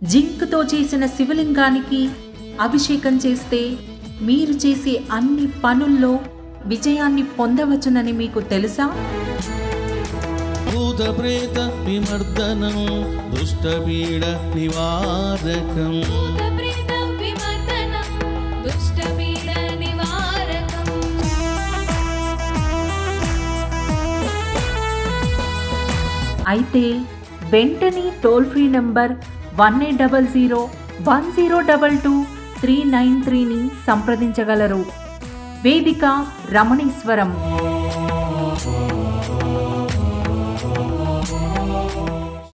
జింక్తో చేసిన శివలింగానికి అభిషేకం చేస్తే మీరు చేసే అన్ని పనుల్లో విజయాన్ని పొందవచ్చునని మీకు తెలుసా భూత ప్రేత విమర్దనం దుష్టపీడ నివారకం భూతప్రేత విమర్దనం దుష్టపీడ నివారకం అయితే వెంటనే toll free number one eight double zero one zero double two three nine త్రీని సంప్రదించగలరు వేదిక రమణీశ్వరం